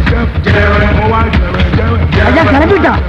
ஐயா கிளம்பிட்டான்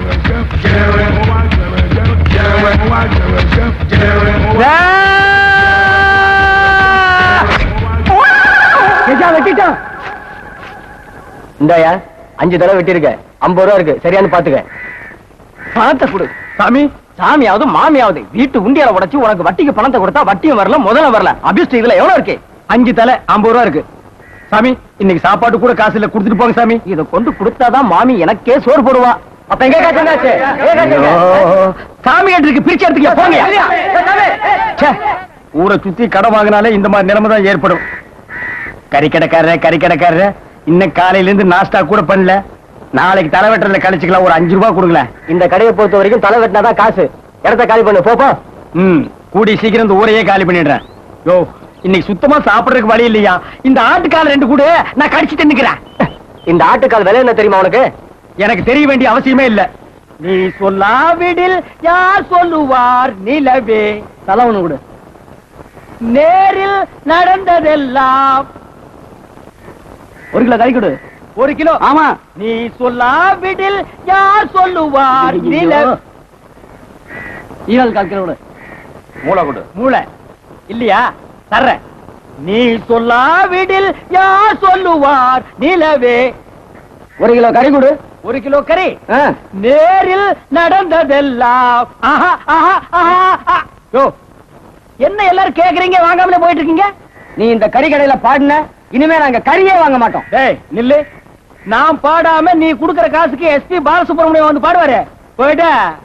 ஐயா வெட்டிட்டான் இந்தாயா அஞ்சு தடவை வெட்டிருக்க ஐம்பது ரூபா இருக்கு சரியானு பாத்துக்க பணத்தை கொடு சாமி சாமியாவது மாமியாவது வீட்டு உண்டியால உடைச்சு உனக்கு வட்டிக்கு பணத்தை கொடுத்தா வட்டியும் வரல முதல்ல வரல அபிஷ்ட இதுல எவ்வளவு இருக்கு அஞ்சு தலை ஐம்பது ரூபா இருக்கு சாமி இன்னைக்கு சாப்பாடு கூட காசு இல்ல கொடுத்துட்டு போங்க சாமி இத கொண்டு கொடுத்தாதான் மாமி எனக்கே சோறு போடுவா அப்ப எங்க காசுங்காச்சு சாமி இருக்கு பிரிச்சு எடுத்துக்க போங்க ச்சே, ஊரை சுத்தி கடை வாங்கினாலே இந்த மாதிரி நிலைமை தான் ஏற்படும் கறிக்கடைக்காரர கறிக்கடைக்காரர இன்னும் காலையில இருந்து நாஸ்டா கூட பண்ணல நாளைக்கு தலைவெட்டல கழிச்சுக்கலாம் ஒரு அஞ்சு ரூபாய் கொடுங்களேன் இந்த கடையை பொறுத்த வரைக்கும் தலை வெட்டினாதான் காசு இடத்த காலி பண்ணு போப்போ ம் கூடி சீக்கிரம் இந்த ஊரையே காலி பண்ணிடுறேன் யோ இன்னைக்கு சுத்தமா சாப்பிடுறதுக்கு வழி இல்லையா இந்த ஆட்டுக்கால ரெண்டு கூட நான் கடிச்சிட்டு நிக்கிறேன் இந்த ஆட்டுக்கால் விலை என்ன தெரியுமா உனக்கு எனக்கு தெரிய வேண்டிய அவசியமே இல்ல நீ சொல்லாவிடில் யார் சொல்லுவார் நிலவே தலை ஒண்ணு கொடு நேரில் நடந்ததெல்லாம் ஒரு கிலோ கறி கொடு ஒரு கிலோ ஆமா நீ சொல்லாவிடில் யார் சொல்லுவார் நிலவே ஈரல் கால் கிலோ கொடு மூளை கொடு மூளை இல்லையா தர்றேன் நீ சொல்லாவிடில் யார் சொல்லுவார் நிலவே ஒரு கிலோ கறி கொடு ஒரு கிலோ கறி நேரில் நடந்ததெல்லாம் ஆஹா, ஆஹா, ஆஹா, ஆஹா. யோ, என்ன எல்லாரும் கேக்குறீங்க வாங்காமலே போயிட்டு இருக்கீங்க நீ இந்த கறி கடையில பாடின இனிமே நாங்க கறியே வாங்க மாட்டோம் டேய் நில்லு நான் பாடாம நீ குடுக்கற காசுக்கு எஸ்பி பாலசுப்ரமணியம் வந்து பாடுவாரு போயிட்ட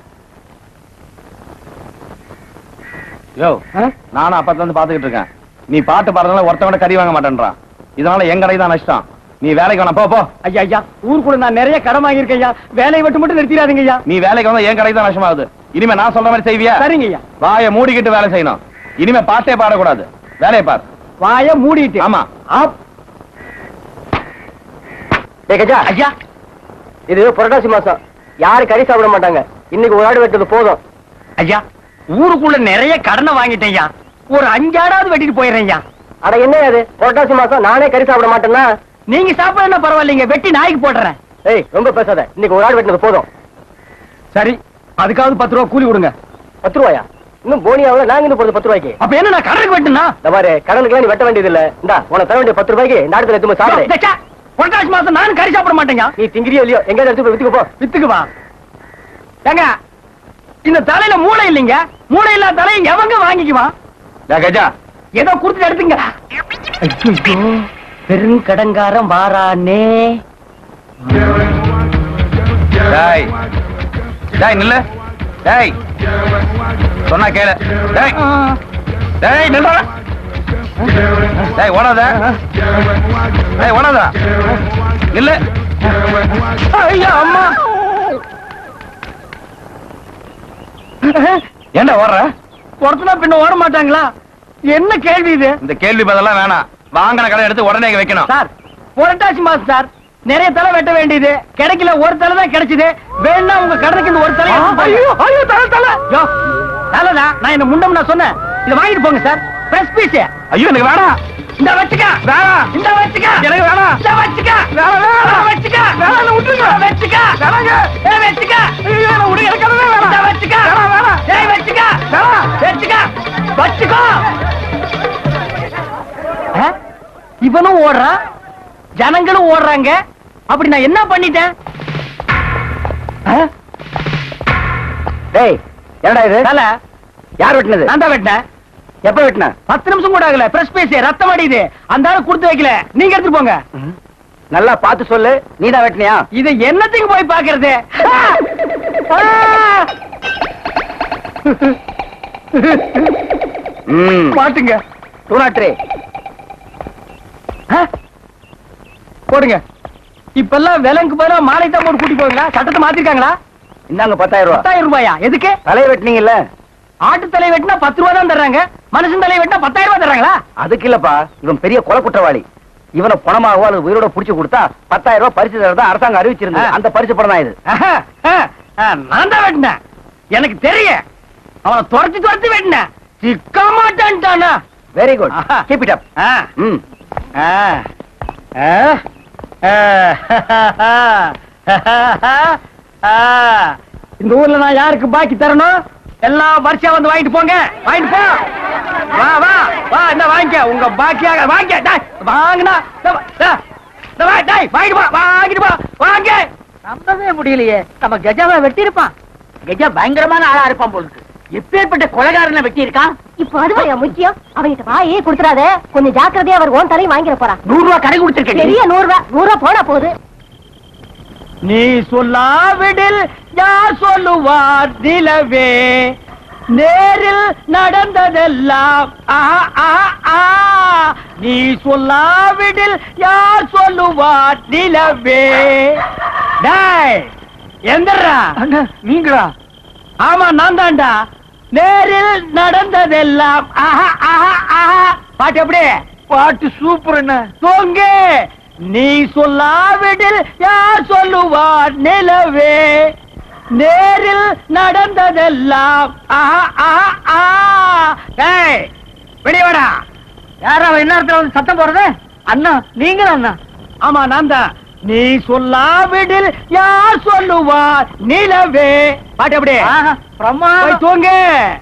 யோ நானும் அப்பத்துல இருந்து பாத்துக்கிட்டு இருக்கேன் நீ பாட்டு பாடுறதுனால ஒருத்தவங்க கறி வாங்க மாட்டேன்றான் இதனால என் கடை தான் நஷ்டம் நீ வேலைக்கு வேணாம் போ போ ஐயா ஐயா ஊருக்குள்ள நான் நிறைய கடன் வாங்கியிருக்கேன் ஐயா வேலையை விட்டு மட்டும் நிறுத்திடாதீங்க ஐயா நீ வேலைக்கு வந்தா என் கடை தான் நஷ்டமாகுது இனிமே நான் சொல்ற மாதிரி செய்வியா சரிங்க ஐயா வாயை மூடிக்கிட்டு வேலை செய்யணும் இனிமே பாட்டே பாடக்கூடாது வேலையை பார் வாய மூடிட்டு ஆமா ஆப். டேய் கஜா ஐயா இது புரட்டாசி மாசம் யாரு கறி சாப்பிட மாட்டாங்க இன்னைக்கு ஒரு ஆடு வெட்டது போதும் ஐயா ஊருக்குள்ள நிறைய கடனை வாங்கிட்டேன் ஐயா ஒரு அஞ்சாடாவது வெட்டிட்டு போயிடுறேன் ஐயா அட என்ன அது புரட்டாசி மாசம் நானே கறி சாப்பிட மாட்டேன்னா நீங்க சாப்பிட பரவாயில்லைங்க வெட்டி நாய்க்கு போடுறேன் ஏய் ரொம்ப பேசாத இன்னைக்கு ஒரு ஆடு வெட்டினது போதும் சரி அதுக்காவது பத்து ரூபா கூலி கொடுங்க பத்து ரூபாயா இன்னும் போனியாவில் நாங்க இன்னும் போறது பத்து ரூபாய்க்கு அப்ப என்ன நான் கடனுக்கு வெட்டுனா இந்த மாதிரி கடனுக்குலாம் நீ வெட்ட வேண்டியது இல்ல இந்தா உனக்கு தர வேண்டிய பத்து ரூபாய்க்கு இந்த இடத்துல எடுத்து போய் சாப்பிடு தச்சா, புரட்டாசி மாசம் நானும் கறி சாப்பிட மாட்டேங்க நீ திங்கிறியோ இல்லையோ எங்கேயாவது எடுத்து போய் வித்துக்கு போ வித்துக்கு வா ஏங்க இந்த தலையில மூளை இல்லைங்க மூளை இல்லாத தலையை எவங்க வாங்கிக்குவான் டேய் கஜா ஏதோ கொடுத்துட்டு எடுத்துங்க ஐயோ பெருங்கடங்காரன் வாரானே டேய் டேய் நில்லு டேய் சொன்னா கேளு டேய் டேய் நில்றா டேய் ஓடாத டேய் ஓடாத நில்லு ஐயா அம்மா ஏன்டா ஓடுற பொறுத்துனா பின்ன ஓட மாட்டாங்களா என்ன கேள்வி இது இந்த கேள்வி பதிலாம் வேணாம் வாங்கின கடை எடுத்து உடனே இங்க வைக்கணும் சார் புரட்டாசி மாசம் சார் நிறைய தலை வெட்ட வேண்டியது கிடைக்கல ஒரு தலை தான் கிடைச்சது வேணா உங்க கடனுக்கு இந்த ஒரு தலை ஐயோ ஐயோ தலை தலை யோ தலைதான் நான் என்ன முண்டம் நான் சொன்னேன் இதை வாங்கிட்டு போங்க சார் பிரஸ் பீஸ் ஐயோ எனக்கு வேணாம் இந்த வச்சுக்க வேணாம் இந்த வச்சுக்க எனக்கு வேணாம் இந்த வச்சுக்க வேணாம், வேணாம். இந்த வச்சுக்க வேணாம், என்னை விட்டுருங்க. இந்த வச்சுக்க வேணாங்க. ஏய், வச்சுக்க ஐயோ, என்னை விடுங்க, எனக்கு அதுவே வேணாம். இந்த வச்சுக்க வேணாம், வேணாம். ஏய், வச்சுக்க வேணாம். வச்சுக்க வச்சுக்கோ ஆ? இவனும் ஓடுறான் ஜனங்களும் ஓடுறாங்க அப்படி நான் என்ன பண்ணிட்டேன் ஆ? டேய் என்னடா இது தலை யார் வெட்டினது நான் தான் வெட்டினேன் எப்ப வெட்டின பத்து நிமிஷம் கூட ஆகல பிரஸ் பேசி ரத்தம் அடியுது அந்த ஆளு கொடுத்து வைக்கல நீங்க எடுத்துட்டு போங்க நல்லா பார்த்து சொல்லு நீதான் வெட்டினியா இது என்னத்துக்கு போய் பாக்குறது ஆ! ஆ! ம் மாட்டுங்க டூ நாட் த்ரீ ஆ? போடுங்க இப்பெல்லாம் விலங்கு பதிலா மாலை தான் போட்டு கூட்டி போவீங்களா சட்டத்தை மாத்திருக்காங்களா இந்தாங்க பத்தாயிரம் ரூபாய் பத்தாயிரம் ரூபாயா எதுக்கு தலையை வெட்டினீங்கல்ல ஆட்டு தலை வெட்டினா பத்து ரூபா தான் தர்றாங்க மனுஷன் தலை வெட்டினா பத்தாயிரம் ரூபாய் தர்றாங்களா அதுக்கு இல்லப்பா இவன் பெரிய கொலை குற்றவாளி இவனை பணமாகவோ அல்லது உயிரோட புடிச்சு கொடுத்தா பத்தாயிரம் ரூபாய் பரிசு தரதா அரசாங்கம் அறிவிச்சிருந்தது ஆ. அந்த பரிசு படம் தான் இது ஆஹா, ஆ, ஆ, நான் தான் வெட்டினேன் எனக்கு தெரியும் அவனை துரத்தி துரத்தி வெட்டினேன் சிக்க மாட்டான்ட்டானா வெரி குட் ஆஹா. கீப் இட் அப் ஆ, ம் ஆ, ஆ. இந்த ஊர்ல நான் யாருக்கு பாக்கி தரணும் எல்லாம் வருஷம் வந்து வாங்கிட்டு போங்க வாங்கிட்டு போ வா வா வா என்ன வாங்கிக்க உங்க பாக்கியாக வாங்கிக்க டேய், வாங்குனா இந்த வா, டா, இந்த வா, டேய், வாங்கிட்டு போ வாங்கிட்டு போ வாங்க நம்பவே முடியலையே நம்ம கஜாவை வெட்டி இருப்பான் கஜா பயங்கரமான ஆளா இருப்பான் போல இருக்கு எப்பேற்பட்ட கொலகாரனை வெட்டி இருக்கான் இப்போ அதுவா முக்கியம் அவங்கிட்ட வாயே கொடுத்துறாத கொஞ்சம் ஜாக்கிரதையா அவர் ஓன் தலையும் வாங்கிட போறான் நூறு ரூபாய் கடை கொடுத்திருக்கேன் பெரிய நூறு ரூபா நூறு ரூபா போனா போகுது நீ சொல்லாவிடில் யார் சொல்லுவார் நிலவே நேரில் நடந்ததெல்லாம் ஆஹா, ஆஹா, ஆ. நீ சொல்லாவிடில் யார் சொல்லுவார் நிலவே டேய் எந்தரா நீங்களா ஆமா நான் தான்டா நேரில் நடந்ததெல்லாம் ஆஹா, ஆஹா, ஆஹா. பாட்டு எப்படி பாட்டு சூப்பர் என்ன தூங்கு நீ சொல்லாவிடில் யார் சொல்லுவார் நிலவே நேரில் நடந்ததெல்லாம் ஆஹா, ஆஹா, ஆ. டேய், வெளிய வாடா யாரா அவன் என்ன இடத்துல வந்து சத்தம் போடுறது அண்ணா நீங்களா அண்ணா ஆமா நான் தான் நீ சொல்லாவிடில் யார் சொல்லுவார் நிலவே பாட்டு எப்படி ஆஹா, போய் பிரமாதம் தூங்கு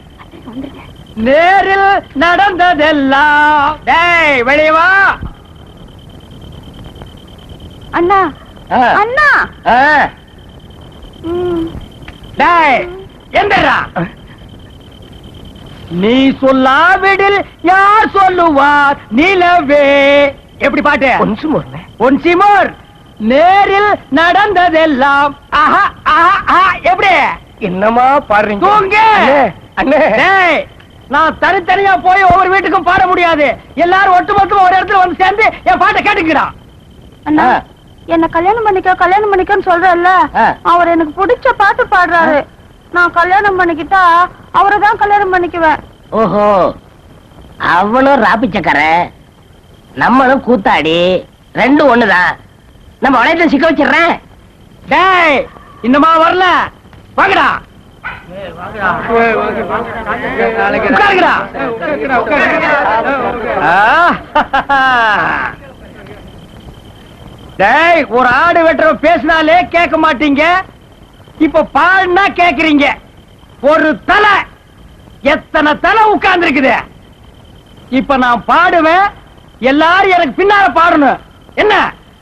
நேரில் நடந்ததெல்லாம் டேய் வெளிய வா அண்ணா ஆ. அண்ணா ஆ. ம். டேய் எந்தரா நீ சொல்லாவிடில் யார் சொல்லுவார் நிலவே எப்படி பாட்டு கொஞ்சம் ஒரு ஒன்சிமோர் நேரில் நடந்ததெல்லாம் ஆஹா ஆஹா ஆஹா எப்படி என்னமா பாடுறீங்க தூங்கு அண்ணே டேய் நான் தனித்தனியா போய் ஒவ்வொரு வீட்டுக்கும் பாட முடியாது எல்லாரும் ஒட்டுமொத்தமா ஒரு இடத்துல வந்து சேர்ந்து என் பாட்டை கேட்டுக்கிறான் அண்ணா ஆ. என்ன கல்யாணம் பண்ணிக்க கல்யாணம் பண்ணிக்கன்னு சொல்றல்ல ஆ. அவர் எனக்கு பிடிச்ச பாட்டு பாடுறாரு நான் கல்யாணம் பண்ணிக்கிட்டா அவரை தான் கல்யாணம் பண்ணிக்குவேன் ஓஹோ அவனும் ராப்பிச்சக்கர நம்மளும் கூத்தாடி ரெண்டும் ஒண்ணுதான் நம்ம வளையத்தை சிக்க வச்சிடுறேன் டேய் இன்னுமா வரல வாங்கடா உட்காருங்கடா ஆ. டேய் ஒரு ஆடு வெட்டுற பேசினாலே கேட்க மாட்டீங்க இப்ப பாடுனா கேக்குறீங்க ஒரு தலை எத்தனை தலை உட்கார்ந்து இருக்குது இப்ப நான் பாடுவேன் எல்லாரும் எனக்கு பின்னால பாடணும் என்ன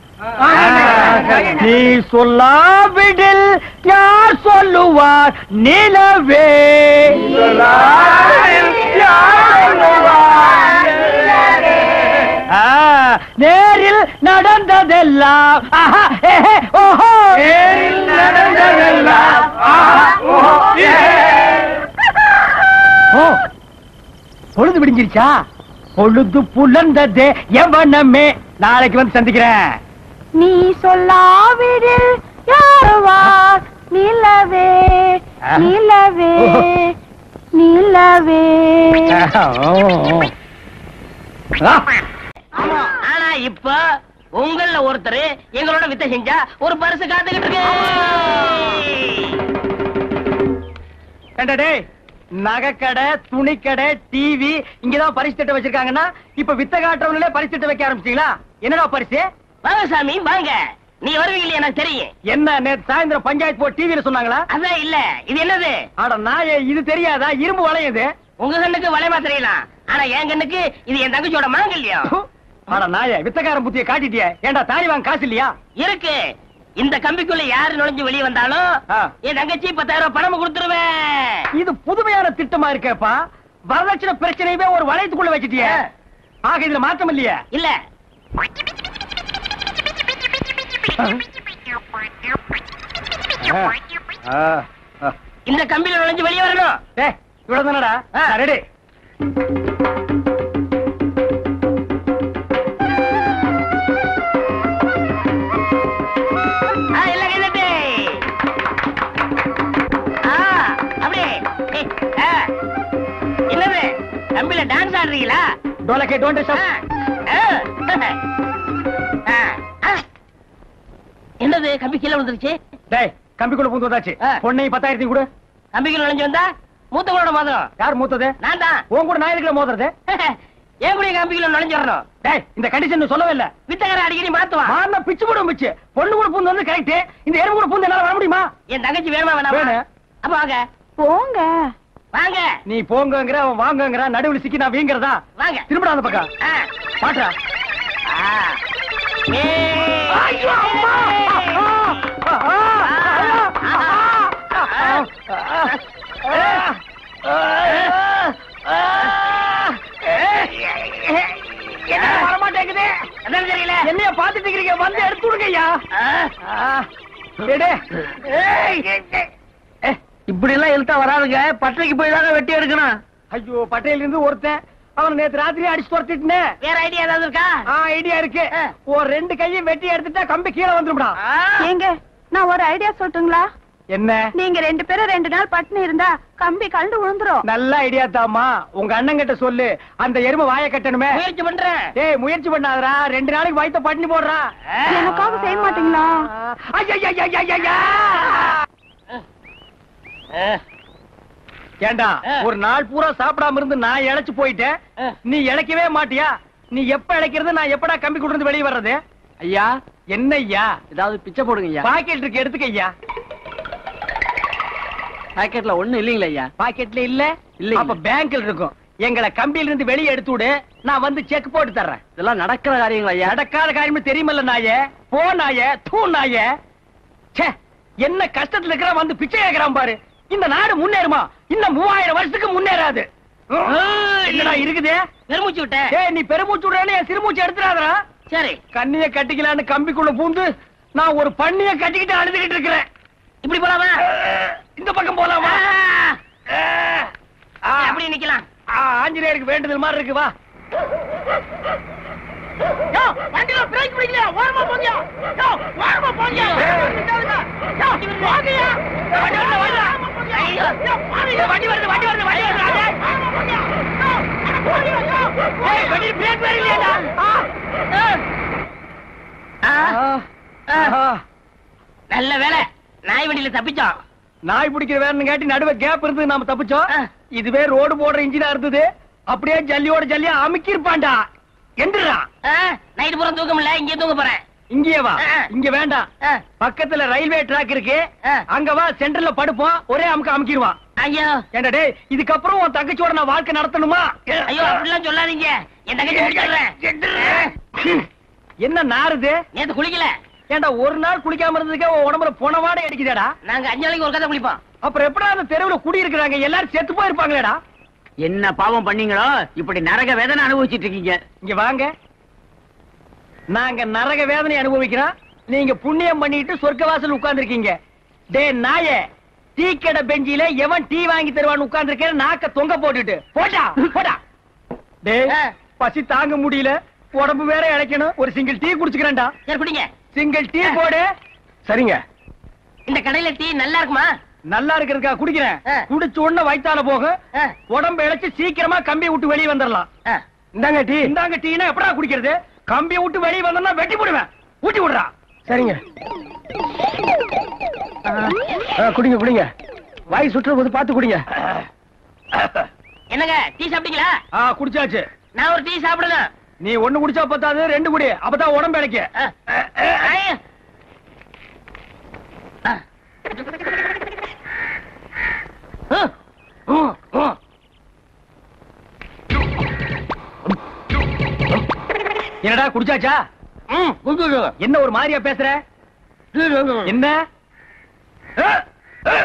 நீ சொல்லாவிடில் யார் சொல்லுவார் நிலவே ஆ, நேரில் நடந்ததெல்லாம் ஆஹா, ஏஹே, ஓஹோ நேரில் நடந்ததெல்லாம் ஆஹா, ஓஹோ, ஏஹே. ஓ பொழுது விடிஞ்சிருச்சா பொழுது புலர்ந்ததே எவனமே நாளைக்கு வந்து சந்திக்கிறேன் நீ சொல்லாவிடில் யாருவார் நிலவே ஆ. நிலவே ஓஹோ. நிலவே ஆ. ஆனா இப்ப உங்கள ஒருத்தர் எங்களோட வித்தை செஞ்சா ஒரு பரிசு காத்துக்கிட்டு இருக்கு ஏண்டா டேய் நகைக்கடை துணிக்கடை டிவி இங்கதான் பரிசு திட்டம் வச்சிருக்காங்கன்னா இப்ப வித்த காட்டுறவங்களே பரிசு திட்டம் வைக்க ஆரம்பிச்சீங்களா என்னடா பரிசு வாங்க சாமி வாங்க நீ வருவீங்க எனக்கு தெரியும் என்ன நேத்து சாயந்தரம் பஞ்சாயத்து போர்டு டிவில சொன்னாங்களா அதான் இல்ல இது என்னது ஆட நாயே இது தெரியாதா இரும்பு வளையுது உங்க கண்ணுக்கு வளையமா தெரியலாம் ஆனா என் கண்ணுக்கு இது என் தங்கச்சியோட மாங்கல்யம் ஆட நாயே வித்தக்காரன் புத்திய காட்டிட்டியே ஏண்டா தாலி வாங்க காசு இல்லையா இருக்கு இந்த கம்பிக்குள்ள யாரு நுழைஞ்சு வெளியே வந்தாலும் ஆ. என் தங்கச்சி பத்தாயிரம் ரூபாய் பணம் கொடுத்துருவேன் இது புதுமையான திட்டமா இருக்கேப்பா வரதட்சணை பிரச்சனையவே ஒரு வளையத்துக்குள்ள வச்சிட்டியே ஆக இதுல மாற்றம் இல்லையே இல்ல இந்த கம்பியில நுழைஞ்சு வெளியே வரணும் டேய் இவ்வளவு தானடா ரெடி ஆ, எல்லாம் கைதட்டு. ஆ, அப்படியே. ஏய், ஆ. என்னது கம்பியில டான்ஸ் ஆடுறீங்களா டோலக்கே டோன்ட் ஆ, ஆ. ஆ, ஆ. என்னது கம்பி கீழே விழுந்துருச்சு டேய் கம்பிக்குள்ள பூந்து வந்தாச்சு ஆ. பொண்ணை பத்தாயிரத்தையும் கூட கம்பிக்குள்ள நுழைஞ்சு வந்தா மூத்தவங்களோட மோதிரம் யார் மூத்தது நான் தான் உன் கூட நான் எதுக்குள்ள மோதுறது ஏன் கூட கம்பிக்குள்ள நுழைஞ்சிடணும் டேய் இந்த கண்டிஷன் சொல்லவே இல்ல வித்தகரை அடிக்கடி மாத்துவான் மாறினா பிச்சு போடும் பிச்சு பொண்ணு கூட பூந்து வந்து கரெக்ட் இந்த எறும்பு கூட பூந்து என்னால வர முடியுமா என் தங்கச்சி வேணுமா வேணாமா வேணும். அப்ப வாங்க போங்க வாங்க நீ போங்கங்கிற அவன் வாங்கங்கிற நடுவுல சிக்கி நான் வீங்கிறதா வாங்க திரும்படா அந்த பக்கம் ஆ. பாட்டா ஆ. ஏய். ஐயோ அம்மா ஆ, ஆ, ஆ, ஆ, ஆ, ஆ, என்ன வரமாட்டேங்குது என்னன்னு தெரியல என்னைய பாத்துட்டு இருக்கீங்க வந்து எடுத்து விடுங்க ஐயா ஆ. இப்படி எல்லாம் இழுத்தா வராதுங்க பட்டைக்கு போய் தாங்க வெட்டி எடுக்கணும் ஐயோ பட்டையில இருந்து ஒருத்தன் அவன் நேத்து ராத்திரி அடிச்சு துரத்திட்டுனே வேற ஐடியா ஏதாவது இருக்கா ஆ ஐடியா இருக்கு ஆ. ஒரு ரெண்டு கையும் வெட்டி எடுத்துட்டா கம்பி கீழே வந்துரும்டா ஆ. ஏங்க நான் ஒரு ஐடியா சொல்லட்டுங்களா என்ன நீங்க ரெண்டு பேரும் ரெண்டு நாள் பட்டினி இருந்தா கம்பி கழண்டு விழுந்துரும் நல்ல ஐடியா தாமா உங்க அண்ணன் கிட்ட சொல்லு அந்த எருமை வாய கட்டணுமே முயற்சி பண்றேன் ஏய் முயற்சி பண்ணாதடா ரெண்டு நாளைக்கு வயித்த பட்டினி போடுறா எனக்காக செய்ய மாட்டீங்களா ஐயையையையையா! ஏண்டா ஆ. ஒரு நாள் பூரா சாப்பிடாம இருந்து நான் இழைச்சு போயிட்டேன் ஆ. நீ இழைக்கவே மாட்டியா நீ எப்ப இழைக்கிறது நான் எப்படா கம்பி கொண்டு வெளியே வர்றது ஐயா என்ன ஐயா ஏதாவது பிச்சை போடுங்க ஐயா பாக்கெட் இருக்கு எடுத்துக்க ஐயா பாக்கெட்ல ஒண்ணும் இல்லீங்களா ஐயா பாக்கெட்ல இல்ல இல்லைங்க. அப்ப பேங்க்ல இருக்கும் எங்களை கம்பியில இருந்து வெளியே எடுத்து விடு நான் வந்து செக் போட்டு தர்றேன் இதெல்லாம் நடக்கிற காரியங்களா ஐயா நடக்காத காரியமே தெரியுமல்ல நாயே போ நாயே தூ நாயே ச்சே என்ன கஷ்டத்துல இருக்கிற வந்து பிச்சை கேக்குறான் பாரு இந்த நாடு முன்னேறுமா இன்னும் மூவாயிரம் வருஷத்துக்கு முன்னேறாது என்னடா இருக்குது பெருமூச்சு விட்டேன் ஏய் நீ பெருமூச்சு விடுறேன்னு என் சிறுமூச்சு எடுத்துறாதடா சரி கண்ணிய கட்டிக்கலான்னு கம்பிக்குள்ள பூந்து நான் ஒரு பண்ணிய கட்டிக்கிட்டு அழுதுகிட்டு இருக்கிறேன் இப்படி போலாமா இந்த பக்கம் போலாமா ஆ, அப்படி நிக்கலாம் ஆ, ஆஞ்சநேயருக்கு வேண்டுதல் மாதிரி இருக்கு வா யோ, வண்டியில பிரேக் பிடிக்கலையா? ஓரமா போங்கயா. யோ, ஓரமா போங்கயா. யோ, போங்கயா. வண்டி வருது, வருது. ஐயோ, யோ, போங்கயா. வண்டி வருது, வண்டி வருது, வண்டி வருது. அடே, ஓரமா போங்கயா. யோ, அட போங்கயா, யோ. ஏய், வண்டியில பிரேக் வேற இல்லையாடா? ஆ. ஆ. ஆ. நல்ல வேலை நாய் வண்டியில தப்பிச்சோம் நாய் பிடிக்கிற வேறன்னு கேட்டி நடுவே கேப் இருந்து நாம தப்பிச்சோம் ஆ. இதுவே ரோடு போடுற இன்ஜினா இருந்தது அப்படியே ஜல்லியோட ஜல்லியா அமுக்கி இருப்பான்டா எந்திரா நைட்டு பூரா தூக்கம் இல்ல இங்கே தூங்க போறேன் இங்கே வா ஆ. இங்க வேண்டாம் ஆ. பக்கத்துல ரயில்வே ட்ராக் இருக்கு ஆ. அங்க வா சென்டர்ல படுப்போம் ஒரே அமுக்க அமுக்கிடுவான் ஐயோ ஏண்டா டேய் இதுக்கப்புறம் உன் தங்கச்சியோட நான் வாழ்க்கை நடத்தணுமா ஐயோ அப்படிலாம் சொல்லாதீங்க என் தங்கச்சி முடிச்சிடுறேன் என்ன நாறுது நேத்து குளிக்கல ஏண்டா ஒரு நாள் குளிக்காம இருந்ததுக்கே உன் உடம்புல பொணவாடை அடிக்குதேடா நாங்க அஞ்சு நாளைக்கு ஒரு கதை குளிப்போம் அப்புறம் எப்படா அந்த தெருவுல குடி இருக்கிறாங்க எல்லாரும் செத்து போயிருப்பாங்களேடா என்ன பாவம் பண்ணீங்களோ இப்படி நரக வேதனை அனுபவிச்சிட்டு இருக்கீங்க இங்க வாங்க நாங்க நரக வேதனை அனுபவிக்கிறோம் நீங்க புண்ணியம் பண்ணிட்டு சொர்க்க வாசல் உட்கார்ந்திருக்கீங்க டே நாயே டீ கடை பெஞ்சில எவன் டீ வாங்கி தருவான்னு உட்கார்ந்திருக்கேன் நாக்க தொங்க போட்டுட்டு போடா போடா டேய் ஆ. பசி தாங்க முடியல உடம்பு வேற இழைக்கணும் ஒரு சிங்கிள் டீ குடிச்சுக்கிறேன்டா சரி குடிங்க சிங்கிள் டீ போடு சரிங்க இந்த கடையில டீ நல்லா இருக்குமா நல்லா இருக்கிறதுக்கா குடிக்கிறேன் ஆ. குடிச்ச உடனே வயித்தால போகும் ஆ, உடம்பு இழைச்சு சீக்கிரமா கம்பி விட்டு வெளியே வந்துடலாம் ஆ. இந்தாங்க டீ இந்தாங்க டீனா எப்படா குடிக்கிறது கம்பியை விட்டு வெளியே வந்தா வெட்டி போடுவேன் ஊட்டி விடுறா சரிங்க குடிங்க குடிங்க வாய் சுற்றுற போது பார்த்து குடிங்க என்னங்க டீ சாப்பிட்டீங்களா ஆ குடிச்சாச்சு நான் ஒரு டீ சாப்பிடுங்க நீ ஒண்ணு குடிச்சா பத்தாது ரெண்டு குடி அப்பதான் உடம்பு இழைக்க ஆ. ஐயா. ஆ. ஆ. என்னடா குடிச்சாச்சா ம், குடிச்சு. என்ன ஒரு மாதிரியா பேசுற என்ன ஆ, ஆ.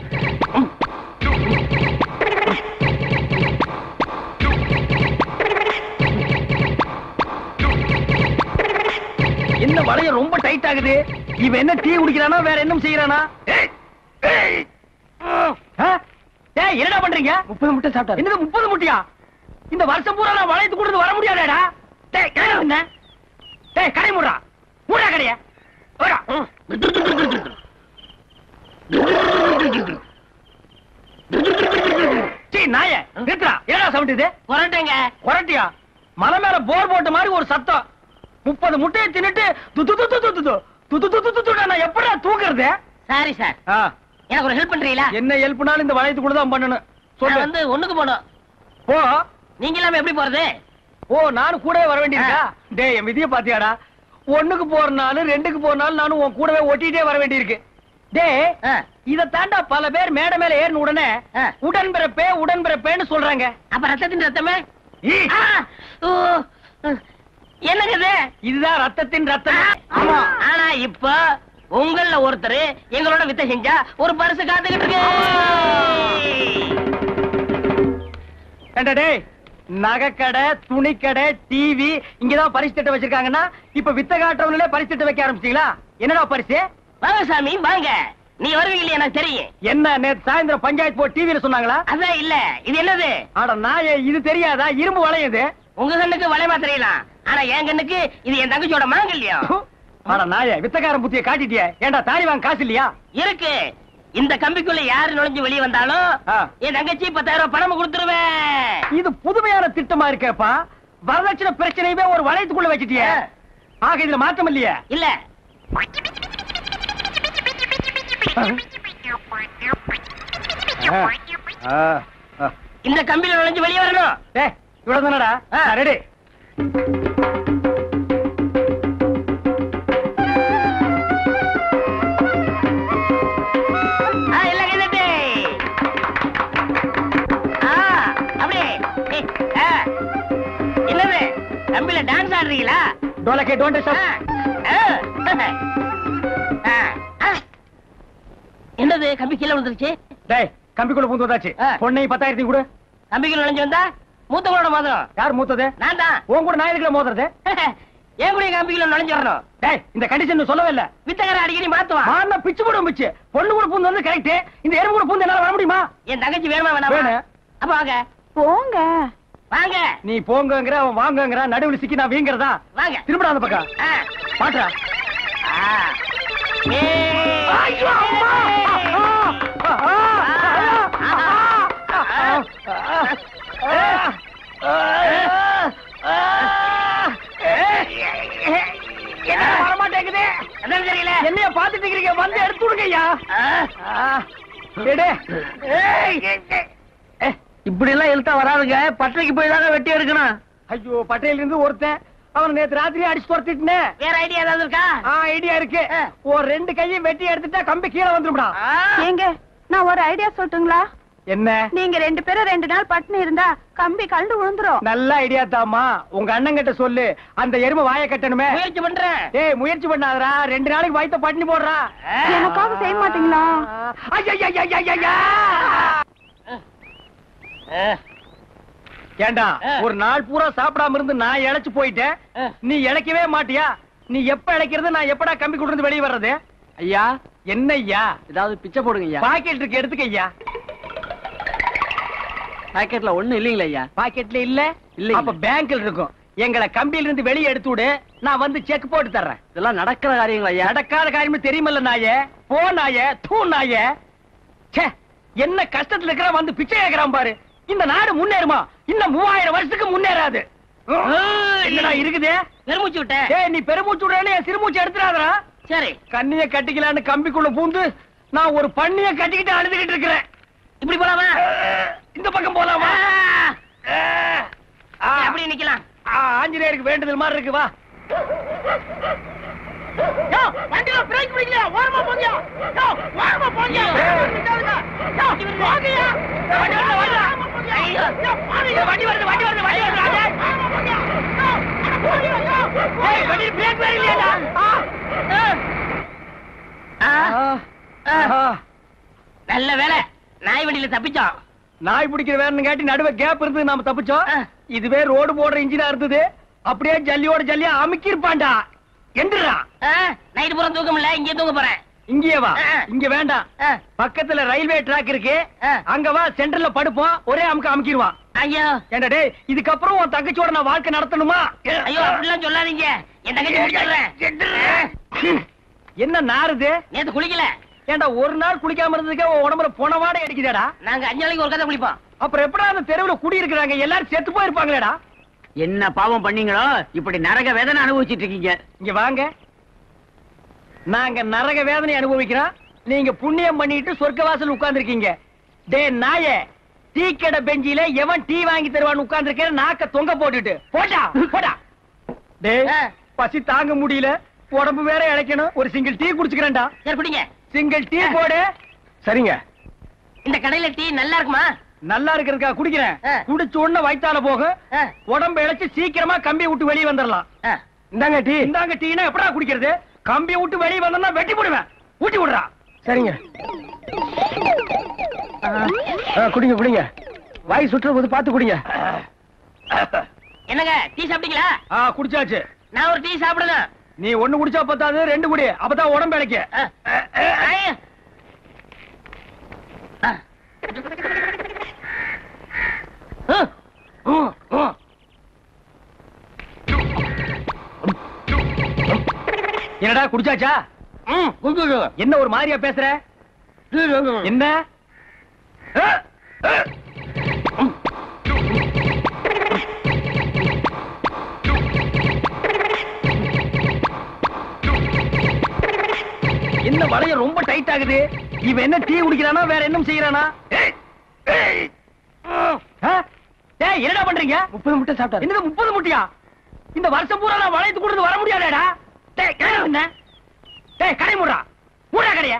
என்ன வளைய ரொம்ப டைட் ஆகுது இவன் என்ன டீ குடிக்கிறானா வேற என்ன செய்யறானா ஏய், ஏய். ஆ? டேய் என்னடா பண்றீங்க முப்பது முட்டை சாப்பிட்டா என்னது முப்பது முட்டையா இந்த வருஷம் பூரா நான் வளையத்து கொடுத்து வர முடியாதேடா டேய் கடை என்ன டேய் கடை மூடா மூடா கடைய ஓடா சீ நாய நிறுத்துறா என்னடா சவுண்ட் இது புரட்டுங்க குரட்டியா மலை மேல போர் போட்ட மாதிரி ஒரு சத்தம் முப்பது முட்டையை தின்னுட்டு து து து து து து து து து து து து து நான் எப்படா தூக்குறது சாரி சார் ஆ, எனக்கு ஒரு ஹெல்ப் பண்றீங்களா என்ன ஹெல்ப்னாலும் இந்த வளையத்துக்குள்ள தான் பண்ணணும் நான் சொல்லு வந்து ஒண்ணுக்கு போகணும் போ நீங்க இல்லாம எப்படி போறது ஓ நானும் கூடவே வர வேண்டியிருக்கா டேய் என் விதிய பாத்தியாடா ஒண்ணுக்கு போறனாலும் ரெண்டுக்கு போறனாலும் நானும் உன் கூடவே ஒட்டிட்டே வர வேண்டியிருக்கு டேய் ஆ. இத தாண்டா பல பேர் மேடை மேல ஏறின உடனே ஆ. உடன்பிறப்பே உடன்பிறப்பேன்னு சொல்றாங்க அப்ப ரத்தத்தின் ரத்தமே ஈ, ஆ, ஓ, என்னங்க இது இதுதான் ரத்தத்தின் ரத்தம் ஆமா ஆனா இப்ப உங்கள ஒருத்தர் எங்களோட வித்த செஞ்சா ஒரு பரிசு காத்துக்கிட்டு இருக்கு ஏண்டா டேய் நகைக்கடை துணிக்கடை டிவி இங்கதான் பரிசு திட்டம் வச்சிருக்காங்கன்னா இப்ப வித்த காட்டுறவங்களே பரிசு திட்டம் வைக்க ஆரம்பிச்சீங்களா என்னடா பரிசு வாங்க சாமி வாங்க நீ வருவீங்க இல்லையா எனக்கு தெரியும் என்ன நேத்து சாயந்தரம் பஞ்சாயத்து போர்டு டிவில சொன்னாங்களா அதான் இல்ல இது என்னது ஆட நாயே இது தெரியாதா இரும்பு வளையுது உங்க கண்ணுக்கு வளையமா தெரியலாம் ஆனா என் கண்ணுக்கு இது என் தங்கச்சியோட மாங்கல்யம் ஆட நாயே வித்தக்காரன் புத்திய காட்டிட்டியே ஏண்டா தாலி வாங்க காசு இல்லையா இருக்கு இந்த கம்பிக்குள்ள யாரு நுழைஞ்சு வெளியே வந்தாலும் ஆ. என் தங்கச்சி பத்தாயிரம் ரூபாய் பணம் கொடுத்துருவேன் இது புதுமையான திட்டமா இருக்கேப்பா வரதட்சணை பிரச்சனையவே ஒரு வளையத்துக்குள்ள வச்சிட்டியே ஆக இதுல மாற்றம் இல்லையே இல்ல இந்த கம்பியில நுழைஞ்சு வெளியே வரணும் டேய் இவ்வளவு தானடா ஆ. ரெடி ஆ, எல்லாம் கைதட்டு. ஆ, அப்படியே. ஏய், ஆ. என்னது கம்பியில டான்ஸ் ஆடுறீங்களா டோலக்கே டோன்ட் ஆ, ஆ. ஆ, ஆ. என்னது கம்பி கீழே விழுந்துருச்சு டேய் கம்பிக்குள்ள பூந்து வந்தாச்சு ஆ. பொண்ணையும் பத்தாயிரத்தையும் கூட கம்பிக்குள்ள நுழைஞ்சு வந்தா மூத்தவங்களோட மோதிரம் யார் மூத்தது நான் தான் உன் கூட நான் எதுக்குல மோதுறது ஏன் கூட கம்பிக்குள்ள நுழைஞ்சு வரணும் டேய் இந்த கண்டிஷன் சொல்லவே இல்ல வித்தகரை அடிக்கடி மாத்துவான் மாறினா பிச்சு போடும் பிச்சு பொண்ணு கூட பூந்து வந்து கரெக்ட் இந்த எறும்பு கூட பூந்து என்னால வர முடியுமா என் தங்கச்சி வேணுமா வேணாமா வேணும். அப்ப வாங்க போங்க வாங்க நீ போங்கங்கிற அவன் வாங்கங்கிற நடுவில் சிக்கி நான் வீங்கிறதா வாங்க திரும்படா அந்த பக்கம் ஆ. பாட்டுறா ஆ. ஏய். ஐயோ, அம்மா! ஆ, ஆ, ஆ, ஆ, ஆ, ஆ, ஆ, என்ன வர மாட்டேங்குது என்னன்னு தெரியல என்னைய பாத்துட்டு இருக்கீங்க வந்து எடுத்து விடுங்க ஐயா ஆ. எடு. இப்படி எல்லாம் இழுத்தா வராதுங்க பட்டறைக்கு போய் தாங்க வெட்டி எடுக்கணும் ஐயோ பட்டையில இருந்து ஒருத்தன் அவன் நேத்து ராத்திரி அடிச்சு துரத்திட்டுனே வேற ஐடியா ஏதாவது இருக்கா ஆ ஐடியா இருக்கு ஆ. ஒரு ரெண்டு கையும் வெட்டி எடுத்துட்டா கம்பி கீழே வந்துரும்டா ஆ. ஏங்க நான் ஒரு ஐடியா சொல்லட்டுங்களா என்ன நீங்க ரெண்டு பேரும் ரெண்டு நாள் பட்டினி இருந்தா கம்பி கண்டு விழுந்துரும் நல்ல ஐடியா தாமா உங்க அண்ணன் கிட்ட சொல்லு அந்த எருமை வாய கட்டணுமே முயற்சி பண்றேன் ஏய் முயற்சி பண்ணாதடா ரெண்டு நாளைக்கு வயித்த பட்டினி போடுறா ஆ. எனக்காக செய்ய மாட்டீங்களா ஐயையையையையா! ஆ. ஏண்டா ஆ. ஒரு நாள் பூரா சாப்பிடாம இருந்து நான் இழைச்சு போயிட்டேன் ஆ. நீ இழைக்கவே மாட்டியா நீ எப்ப இழைக்கிறது நான் எப்படா கம்பி கொண்டு வந்து வெளியே வர்றது ஐயா என்ன ஐயா ஏதாவது பிச்சை போடுங்க ஐயா பாக்கெட் இருக்கு எடுத்துக்க ஐயா பாக்கெட்ல ஒண்ணு இல்லீங்களா ஐயா பாக்கெட்ல இல்ல இல்ல, அப்ப பேங்க்ல இருக்கும் எங்களை கம்பியில இருந்து வெளியே எடுத்து விடு நான் வந்து செக் போட்டு தர்றேன் இதெல்லாம் நடக்கிற காரியங்களா ஐயா நடக்காத காரியமே தெரியுமல்ல நாயே போ நாயே தூ நாயே ச்சே என்ன கஷ்டத்துல இருக்கிற வந்து பிச்சை கேக்குறான் பாரு இந்த நாடு முன்னேறுமா இன்னும் மூவாயிரம் வருஷத்துக்கு முன்னேறாது என்னடா இருக்குது பெருமூச்சு விட்டேன் ஏய் நீ பெருமூச்சு விடுறேன்னு என் சிறுமூச்சு எடுத்துறாதடா சரி கண்ணிய கட்டிக்கலான்னு கம்பிக்குள்ள பூந்து நான் ஒரு பண்ணிய கட்டிக்கிட்டு அழுதுகிட்டு இருக்கிறேன் இப்படி போலாமா இந்த பக்கம் போலாமா ஆ, அப்படி நிக்கலாம் ஆ, ஆஞ்சநேயருக்கு வேண்டுதல் மாதிரி இருக்கு வா யோ, வண்டியில பிரேக் பிடிக்கல ஓரமா போங்க யோ, ஓரமா போங்க நிக்காதுங்க. யோ, போங்கய்யா. வண்டி வருது, வண்டி வருது. ஐயோ, யோ, போங்கய்யா. வண்டி வருது, வண்டி வருது, வண்டி வருது, ராஜா. ஓரமா போங்க. யோ, அட போங்கய்யா, யோ. ஏய், வண்டியில பிரேக் வேற இல்லையாடா? ஆ. ஆ. ஆ. ஆ. நல்ல வேலை நாய் வண்டியில தப்பிச்சோம் நாய் பிடிக்கிற வேணும் காட்டி நடுவே கேப் இருந்து நாம தப்பிச்சோம் ஆ. இதுவே ரோடு போடுற இன்ஜினா இருந்தது அப்படியே ஜல்லியோட ஜல்லியா அமுக்கி இருப்பான்டா எந்திரா நைட்டு பூரா தூக்கம் இல்ல இங்கே தூங்க போறேன் இங்கேயே வா ஆ. இங்க வேண்டாம் ஆ. பக்கத்துல ரயில்வே ட்ராக் இருக்கு ஆ. அங்க வா சென்டர்ல படுப்போம் ஒரே அமுக்க அமுக்கிடுவான் ஐயோ ஏண்டா டேய் இதுக்கப்புறம் உன் தங்கச்சியோட நான் வாழ்க்கை நடத்தணுமா ஐயோ அப்படிலாம் சொல்லாதீங்க என் தங்கச்சி முடிச்சிடுறேன் என்ன நாருது நேத்து குளிக்கல ஏண்டா ஒரு நாள் குளிக்காம இருந்ததுக்கே உன் உடம்புல போன வாடை அடிக்குதாடா நாங்க அஞ்சு நாளைக்கு ஒரு கதை குளிப்போம் அப்புறம் எப்படா அந்த தெருவுல குடி இருக்கிறாங்க எல்லாரும் செத்து போயிருப்பாங்களேடா என்ன பாவம் பண்ணீங்களோ இப்படி நரக வேதனை அனுபவிச்சிட்டு இருக்கீங்க இங்க வாங்க நாங்க நரக வேதனை அனுபவிக்கிறோம் நீங்க புண்ணியம் பண்ணிட்டு சொர்க்க வாசல் உட்கார்ந்திருக்கீங்க டே நாயே டீ கடை பெஞ்சில எவன் டீ வாங்கி தருவான்னு உட்கார்ந்து நாக்க தொங்க போட்டுட்டு போட்டா போடா டேய் ஆ. பசி தாங்க முடியல உடம்பு வேற இழைக்கணும் ஒரு சிங்கிள் டீ குடிச்சுக்கிறேன்டா சரி குடிங்க சிங்கிள் டீ போடு சரிங்க இந்த கடையில டீ நல்லா இருக்குமா நல்லா இருக்கிறதுக்கா குடிக்கிறேன் ஆ. குடிச்ச உடனே வயித்தால போகும் ஆ, உடம்பு இழைச்சு சீக்கிரமா கம்பி விட்டு வெளியே வந்துடலாம் ஆ. இந்தாங்க டீ இந்தாங்க டீனா எப்படா குடிக்கிறது கம்பி விட்டு வெளியே வந்தோம்னா வெட்டி போடுவேன் ஊட்டி விடுறா சரிங்க குடிங்க குடிங்க வாய் சுற்றுற போது பார்த்து குடிங்க என்னங்க டீ சாப்பிட்டீங்களா ஆ குடிச்சாச்சு நான் ஒரு டீ சாப்பிடணும் நீ ஒண்ணு குடிச்சா பத்தாது ரெண்டு குடி அப்பதான் உடம்பு இழைக்க ஆ. ஐயா. ஆ. ம், ம், ம். என்னடா குடிச்சாச்சா ம், குடிச்சு. என்ன ஒரு மாதிரியா பேசுற என்ன ஆ, ஆ. என்ன வளைய ரொம்ப டைட் ஆகுது இவன் என்ன டீ குடிக்கிறானா வேற என்ன செய்யறானா ஏய், ஏய். ஆ? டேய் என்னடா பண்றீங்க முப்பது முட்டை சாப்பிட்டா என்னது முப்பது முட்டையா இந்த வருஷம் பூரா நான் வளையத்து கொடுத்து வர முடியாதேடா டேய் கடை என்ன டேய் கடை மூடுறா மூடா கடைய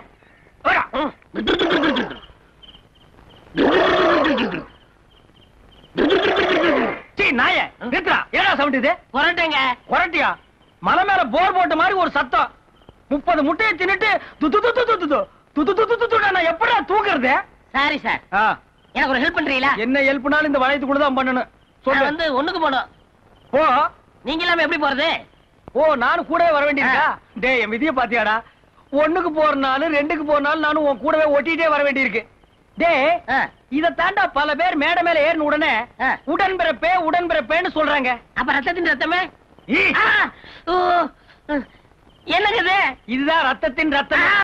சீ நாய நிறுத்துறா ஏடா சவுண்ட் இது புரட்டுங்க குரட்டியா மலை மேல போர் போட்ட மாதிரி ஒரு சத்தம் முப்பது முட்டையை தின்னுட்டு து து து து து து து து து து து து து நான் எப்படா தூக்குறது சாரி சார் ஆ, எனக்கு ஒரு ஹெல்ப் பண்றீங்களா என்ன ஹெல்ப்னாலும் இந்த வளையத்துக்குள்ள தான் பண்ணணும் நான் சொல்லு வந்து ஒண்ணுக்கு போகணும் போ நீங்க இல்லாம எப்படி போறது ஓ நானும் கூடவே வர வேண்டியிருக்கா டேய் என் விதிய பாத்தியாடா ஒண்ணுக்கு போறனாலும் ரெண்டுக்கு போறனாலும் நானும் உன் கூடவே ஒட்டிட்டே வர வேண்டியிருக்கு டேய் ஆ, இத தாண்டா பல பேர் மேடை மேல ஏறின உடனே ஆ. உடன்பிறப்பே உடன்பிறப்பேன்னு சொல்றாங்க அப்ப ரத்தத்தின் ரத்தமே ஈ, ஆ, ஓ, என்னங்க இது இதுதான் ரத்தத்தின் ரத்தம்